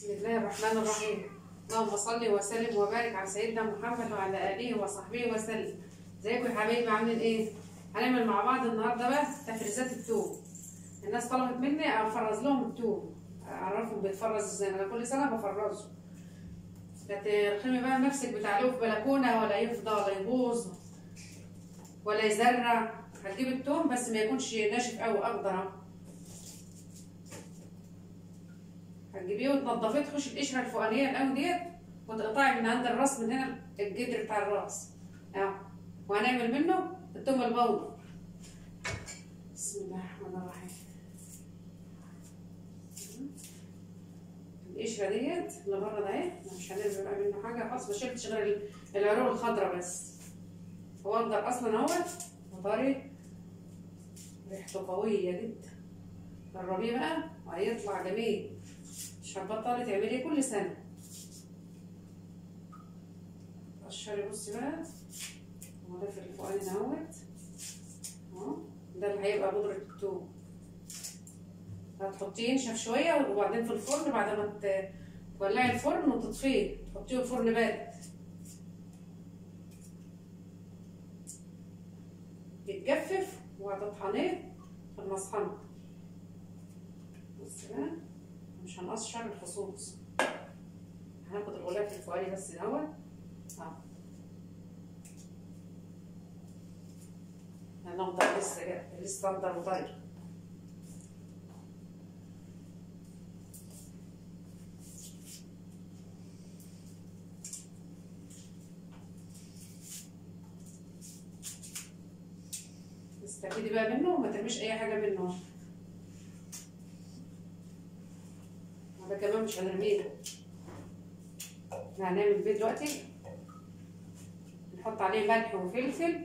بسم الله الرحمن الرحيم اللهم صل وسلم وبارك على سيدنا محمد وعلى اله وصحبه وسلم ازيكم يا حبايبي عاملين ايه هنعمل مع بعض النهارده بقى تفريزات التوم الناس طلبت مني افرز لهم التوم اعرفهم بيتفرز ازاي انا كل سنه بفرزه لا ترخمي بقى نفسك بتعلقه في بلكونه ولا يفضى ولا يبوظ ولا يزرع هتجيب التوم بس ما يكونش ناشف قوي اخضر اهو هتجيبيه وتنضفيه تخش القشره الفوقانيه الاول ديت وتقطعي من عند الراس من هنا الجدر بتاع الراس اهو وهنعمل منه التوم البودر بسم الله الرحمن الرحيم القشره ديت اللي بره ده اهي مش هنعمل بقى منه حاجه خالص ما شلتش غير العروق الخضراء بس هو اخضر اصلا اهوت وطري ريحته قويه جدا جربيه بقى وهيطلع جميل مش هتبطلي تعمليه كل سنة قشري بصي بقى هو ده في الفوقاني اهوت اهو ده اللي هيبقى بودرة التوم هتحطيه ينشف شوية وبعدين في الفرن بعد ما تولعي الفرن وتطفيه تحطيه الفرن بارد يتجفف وهتطحنيه في المصحنة بصي بقى مش هنقشر الخصوص هناخد الغلاف الفوقاني بس الاول اهو هنفضل لسه لسه اخضر وطري استفيدي بقى منه وما ترميش اي حاجه منه ده كمان مش هنرميه احنا هنعمل بيه دلوقتي نحط عليه ملح وفلفل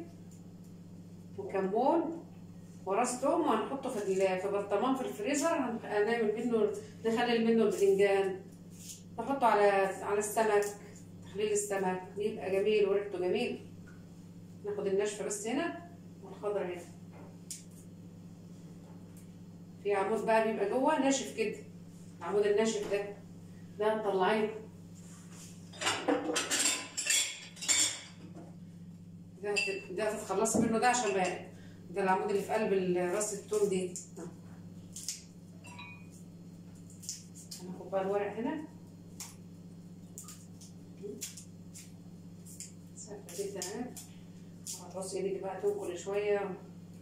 وكمون وراس توم وهنحطه في في برطمان في الفريزر هنعمل منه نخلل منه البتنجان نحطه على على السمك تخليل السمك يبقى جميل وريحته جميل ناخد الناشفه بس هنا والخضره هنا في عمود بقى بيبقى جوه ناشف كده العمود الناشف ده ده نطلعيه ده ده هتتخلصي منه ده عشان بقى ده العمود اللي في قلب راس التوم دي هناخد بقى الورق هنا سهلة جدا اهي هترصي ايدك بقى توم كل شوية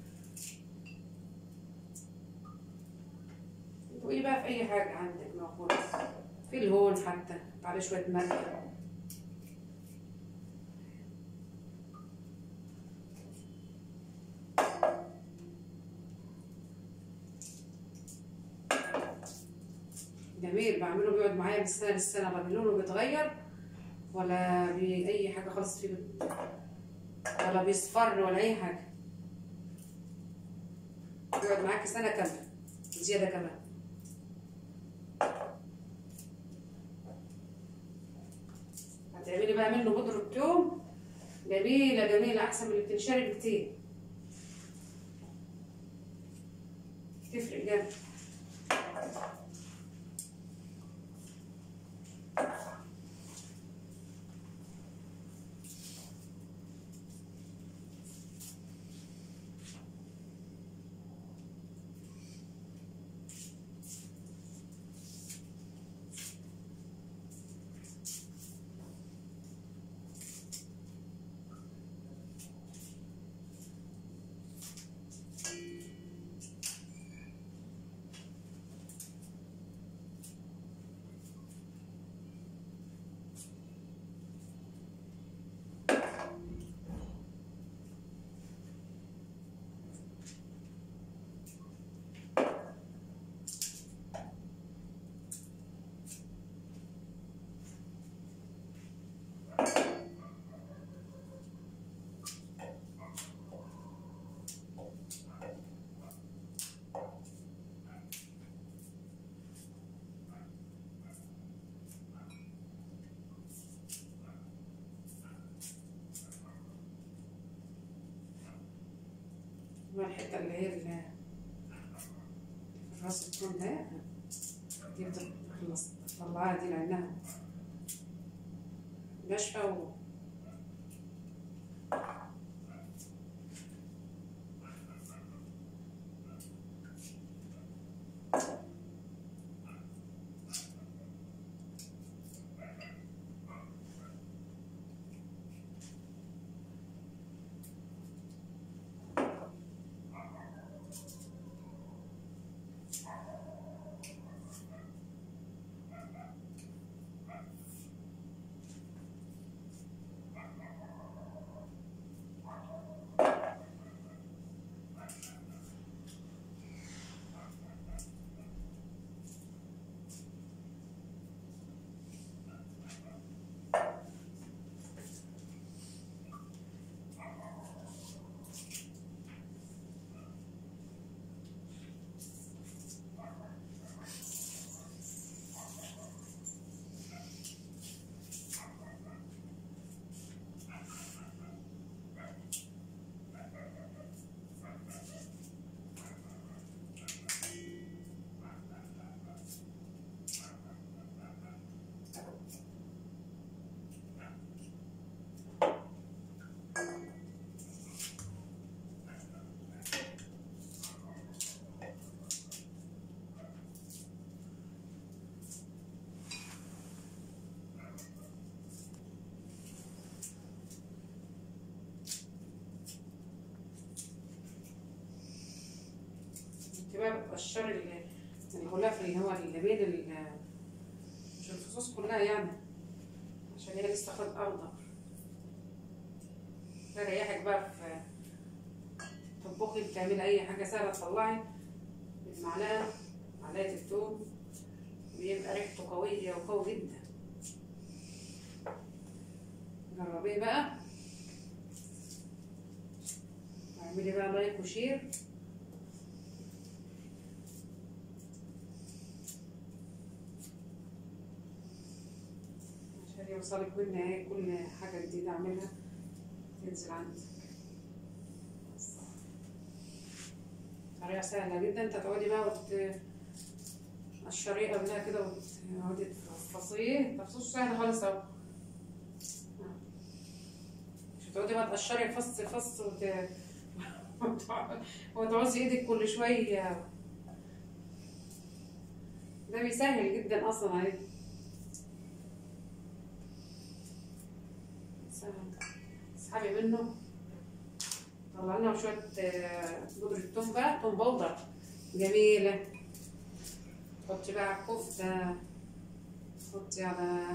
وايه بقى في اي حاجه عندك موجوده في الهون حتى عليه شويه ملح جميل بعمله بيقعد معايا من السنه للسنه ولا لونه بيتغير ولا بأي حاجه خالص فيه ولا بيصفر ولا اي حاجه بيقعد معاكي سنه كامله زياده كمان هتعملي بقى منه بودرة توم جميلة جميلة أحسن من اللي بتنشري بكتير تفرق جامد الحته اللي هي اللي في راس التون ده دي بتخلص طلعها دي لانها ناشفه و انت بقى بتقشري ال- الغلاف اللي هو اللي بين ال- مش الفصوص كلها يعني عشان هي لسه خد اخضر ده ريحك بقى في تطبخي بتعملي اي حاجه سهله تطلعي بالمعلقه معلقه الثوم بيبقى ريحته قويه وقوي جدا جربيه بقى اعملي بقى لايك وشير عشان يوصلك بالنهاية كل حاجة جديدة أعملها تنزل عندك بس. طريقة سهلة جدا انت تقعدي بقى وت الشريقة قبلها كده وتقعدي تفصصيه تفصصه سهل خالص اهو مش هتقعدي بقى تقشري الفص فص وت... وتعوزي ايدك كل شوية ده بيسهل جدا اصلا عليك سهل. اسحبي منه طلع لنا شوية آه، بودرة توم بقى توم بودر جميلة تحطي بقى على الكفتة تحطي على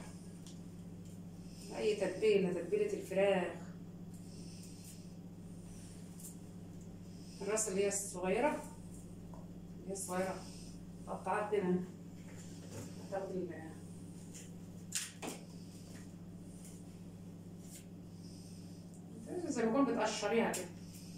أي تتبيلة تتبيلة الفراخ الراس اللي هي الصغيرة اللي هي الصغيرة قطعت منها هتاخدي ال- زي ما كنت بتقشريها كده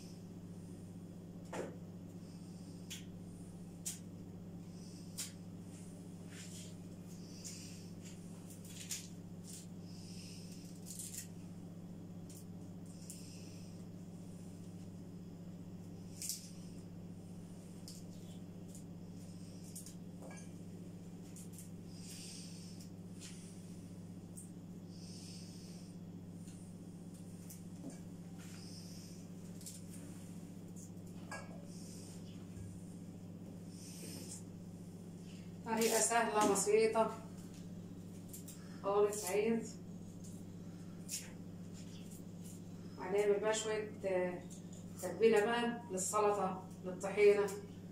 طريقة سهلة بسيطة خالص عيد هنعمل بقى شوية آه، تتبيلة بقى للسلطة للطحينة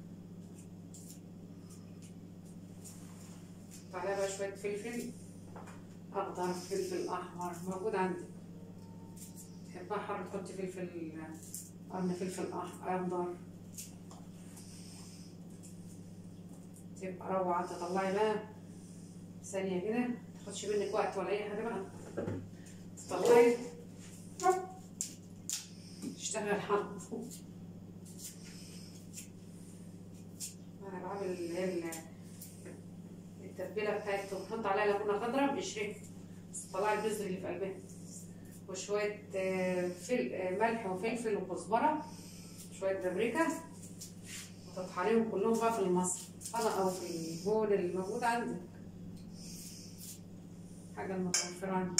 عليها بقى شوية فلفل أخضر فلفل أحمر موجود عندك تحبها حر تحطي فلفل قرن فلفل أح- أخضر تبقى روعة تطلعي بقى ثانية كده متاخدش منك وقت ولا أي حاجة بقى تطلعي تشتغل حظ أنا بعمل اللي هي ال- التتبيلة بتاعته بحط عليها ليمونة خضراء بقشرها بس طلعي البذر اللي في قلبها وشوية آه، فل... آه، ملح وفلفل وكزبرة شوية بابريكا وتطحنيهم كلهم بقى في المصفى طبق أو في البول اللي موجود عندك حاجة المتوفرة عندي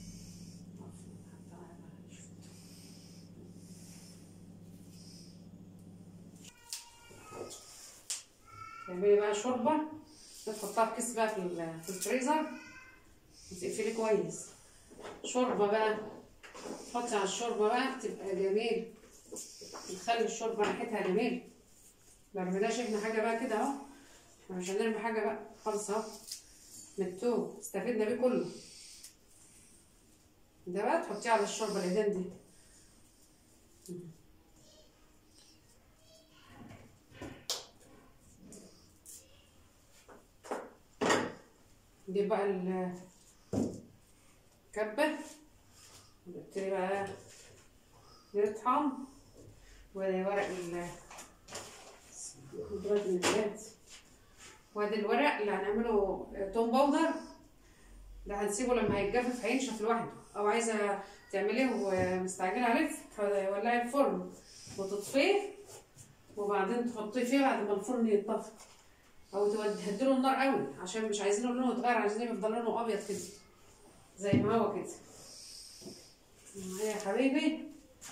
تعملي بقى شوربة تحطها في كيس بقى في ال- في الفريزر وتقفلي كويس شوربة بقى تحطي على الشوربة بقى تبقى جميل نخلي الشوربة ريحتها جميل ما رميناش احنا حاجة بقى كده اهو احنا مش هنرمي حاجة بقى خالص اهو من التوم استفدنا بيه كله ده بقى تحطيه على الشوربة الإيدين دي نجيب بقى الكبة ونبتدي بقى نطحن وورق ال خضروات النبات وادي الورق اللي هنعمله توم باودر ده هنسيبه لما هيتجفف هينشف لوحده او عايزه تعمليه ومستعجله عليه تولعي الفرن وتطفيه وبعدين تحطيه فيه بعد ما الفرن يتطفي او تهدله النار قوي عشان مش عايزينه لونه يتغير عايزين يفضل لونه ابيض كده زي ما هو كده معايا يا حبيبي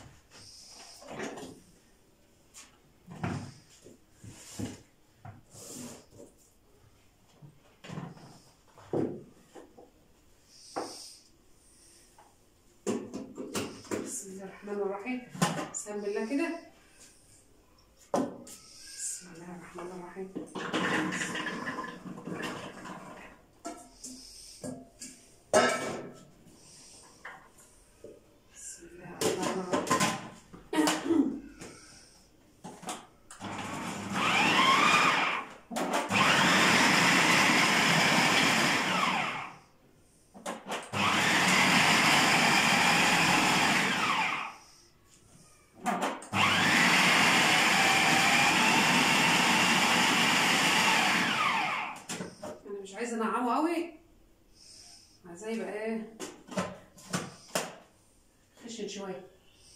بسم الله الرحمن الرحيم بسم الله كده بسم الله الرحمن الرحيم بسم الله الرحمن الرحيم انا مش عايزه انعمه قوي عايزاه يبقى ايه خشن شويه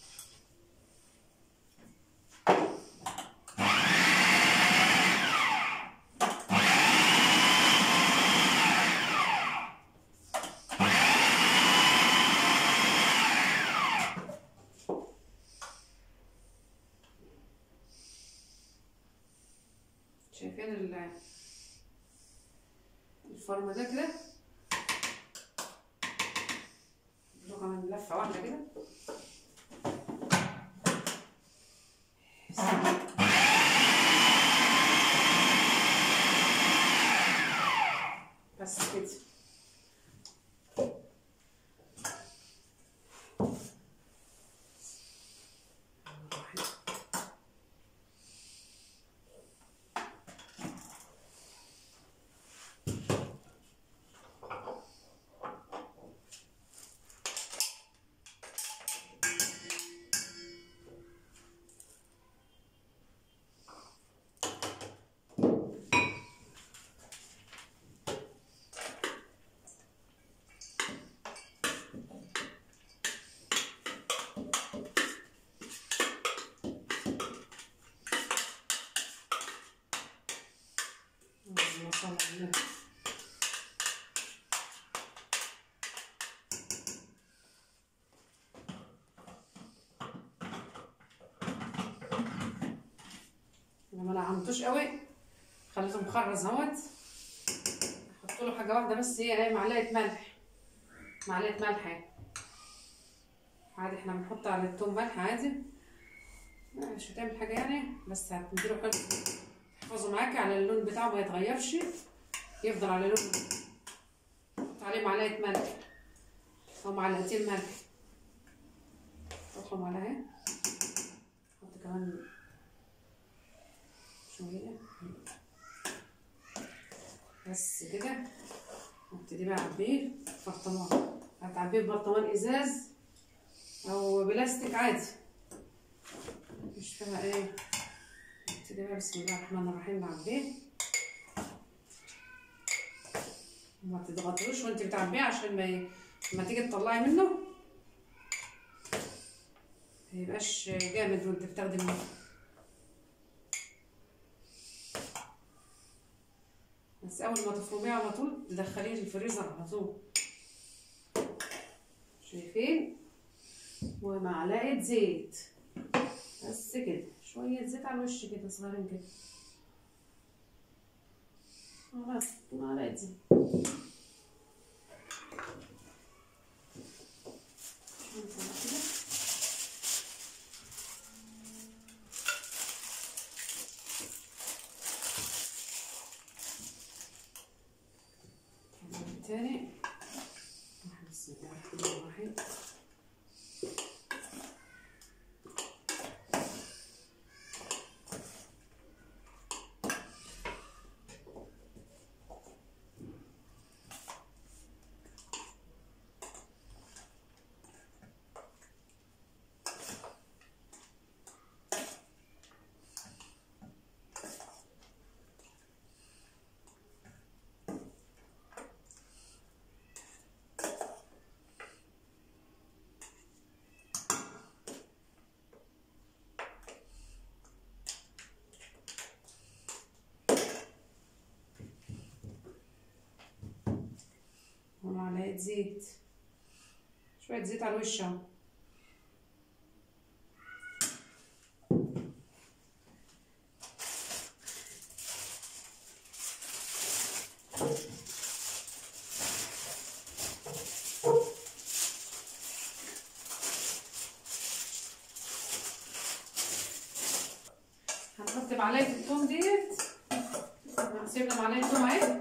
شايفين ال- الفرن ده كده له كمان لفه واحده كده بس كده اللهم صل على النبي لما ما نعمتوش قوي خليته مخرز اهوت احط له حاجه واحده بس هي ايه معلقه ملح معلقه ملح اهي عادي احنا بنحط على التوم ملح عادي مش هتعمل حاجه يعني بس هتديله حلو تحفظه معاكي على اللون بتاعه ما يتغيرش يفضل على لونه حط عليه معلقه ملح او معلقتين ملح حطهم على اهي حط كمان شويه بس كده نبتدي بقى اعبيه برطمان هتعبيه ببرطمان ازاز او بلاستيك عادي مش فاهمه ايه نبتدي بقى بسم الله الرحمن الرحيم نعبيه ما تضغطوش وانت بتعبيه عشان ما ي... لما تيجي تطلعي منه ما يبقاش جامد وانت بتاخدي منه بس اول ما تفرميه على طول تدخليه الفريزر على طول شايفين ومعلقه زيت بس كده شويه زيت على الوش كده صغيرين كده خلاص معلقه زيت نطلع كده كمان تاني بسم الله الرحمن الرحيم ومعلقة زيت شوية زيت على الوش اهو هنحط معلقة التوم ديت سيبنا معلقة توم اهي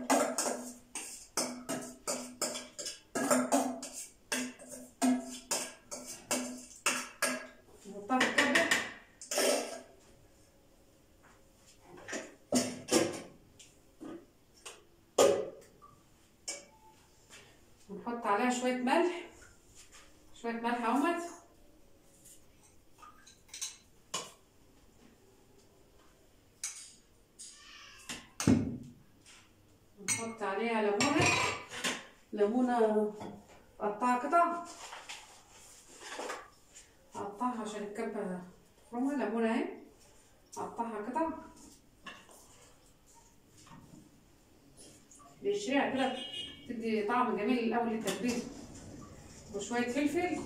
نحطها في الكبة ونحط عليها شوية ملح شوية ملح اهمت ونحط عليها ليمونة ليمونة قطعها قطع هقطعها عشان الكبة تفرمها ليمونة اهي هقطعها قطع بيشريها كده تدي طعم جميل الأول للتتبيل وشوية فلفل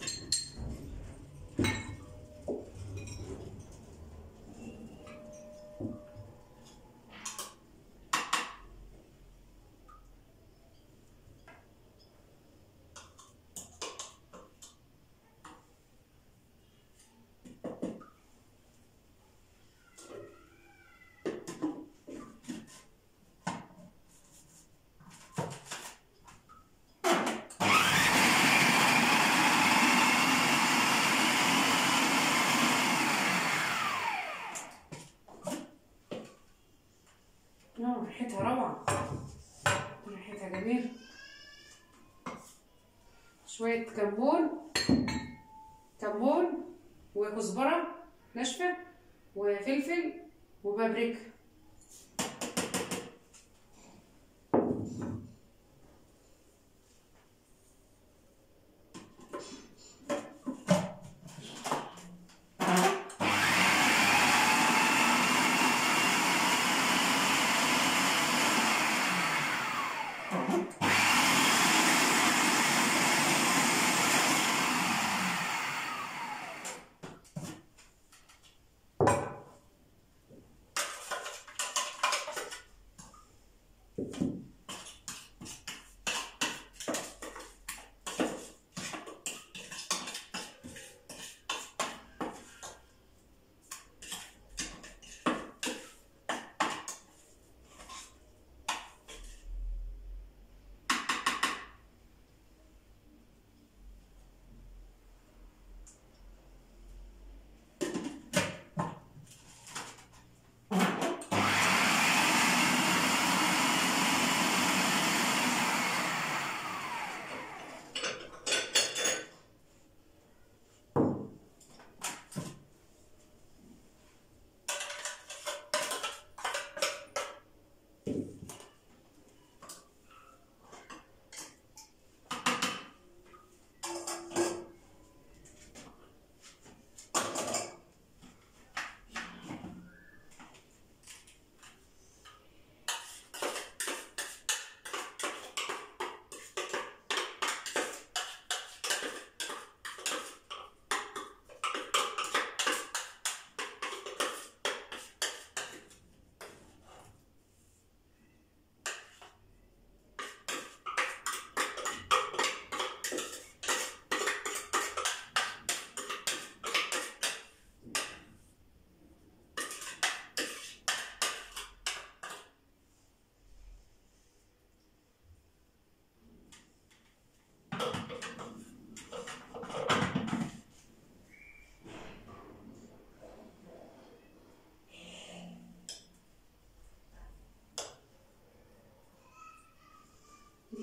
اه ريحتها روعة ريحتها جميل شوية كمون كمون وكزبرة ناشفة وفلفل وبابريكا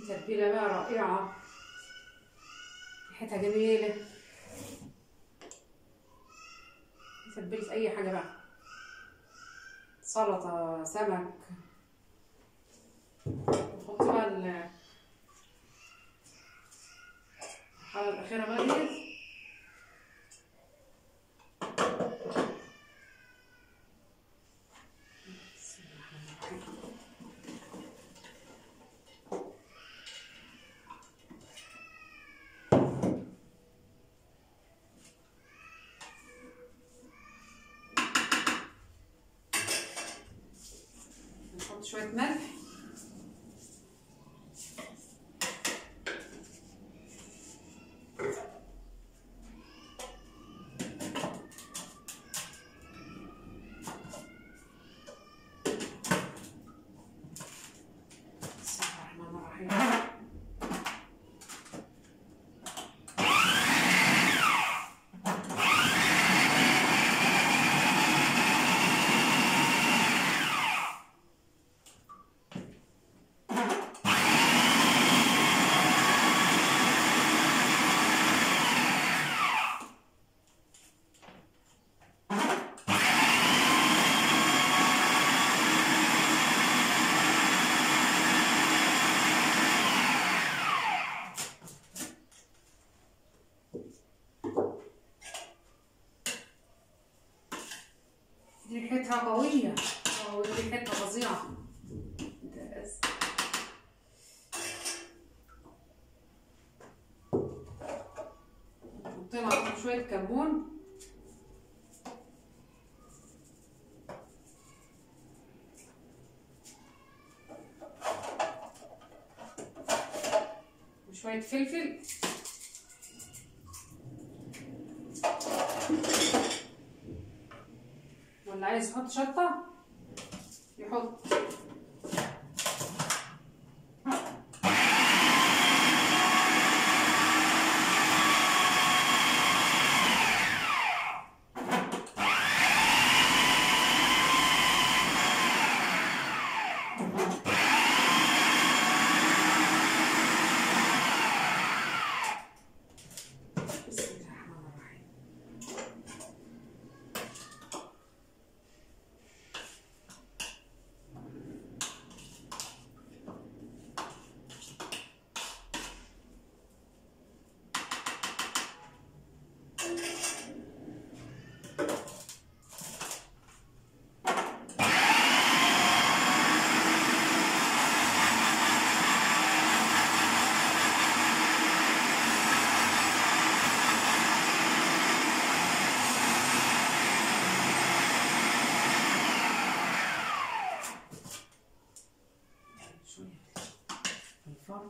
تتبيلة بقى رائعة ريحتها جميلة تتبيلة أي حاجة بقى سلطة سمك نحط بقى ال- الحالة الأخيرة بقى دي بسم الله الرحمن الرحيم. نحط شوية ملح بسم الله الرحمن الرحيم دي ريحتها قوية أو ريحتها فظيعة بس. حطينا عليهم شوية كمون وشوية فلفل ولا عايز يحط شطة يحط بسم الله الرحمن الرحيم شوية في الفرن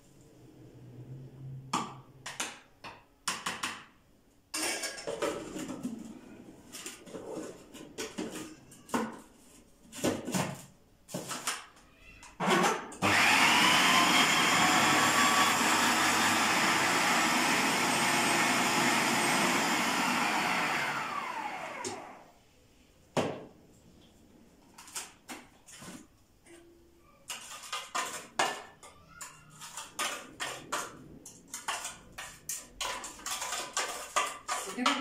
بس كده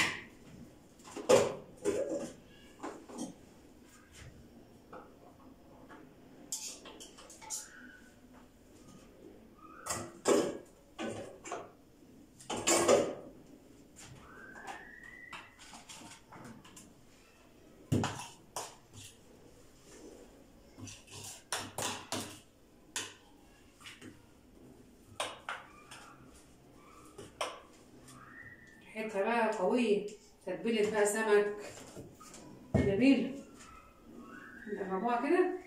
ريحتها بقى قوية تتبيلة بقى سمك جميلة نقربوها كده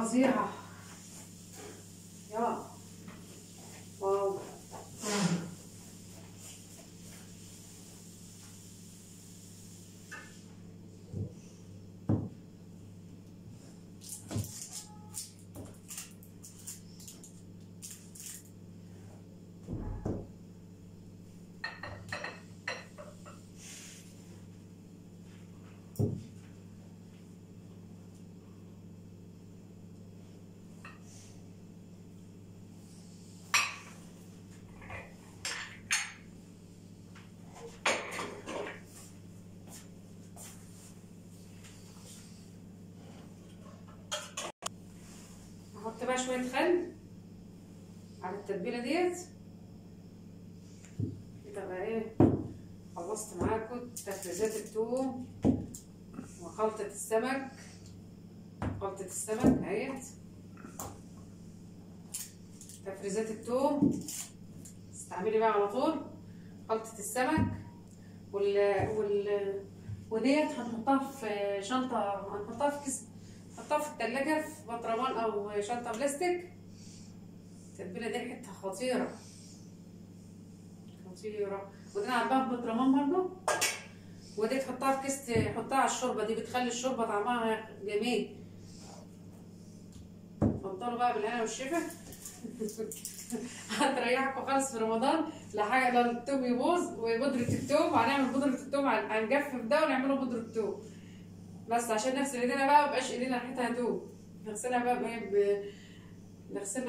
فظيعة يا واو احط بقى شويه خل على التتبيله ديت كده بقى ايه خلصت معاكم تفريزات التوم وخلطه السمك خلطه السمك اهيت تفريزات التوم استعملي بقى على طول خلطه السمك وال وال وديت هنحطها في شنطه هنحطها في كيس نحطها في التلاجة في بطرمان أو شنطة بلاستيك التتبيلة دي ريحتها خطيرة خطيرة ودي عباها في بطرمان برضه ودي تحطها في كيس تحطها على الشوربة دي بتخلي الشوربة طعمها جميل اتفضلوا بقى بالهنا والشفا هتريحكم خالص في رمضان لحاجة لو التوم يبوظ وبودرة التوم هنعمل بودرة التوم هنجفف ده ونعمله بودرة توم بس عشان نغسل ايدينا بقى مبقاش ايدينا ريحتها توم نغسلها بقى بايه ب... نغسلها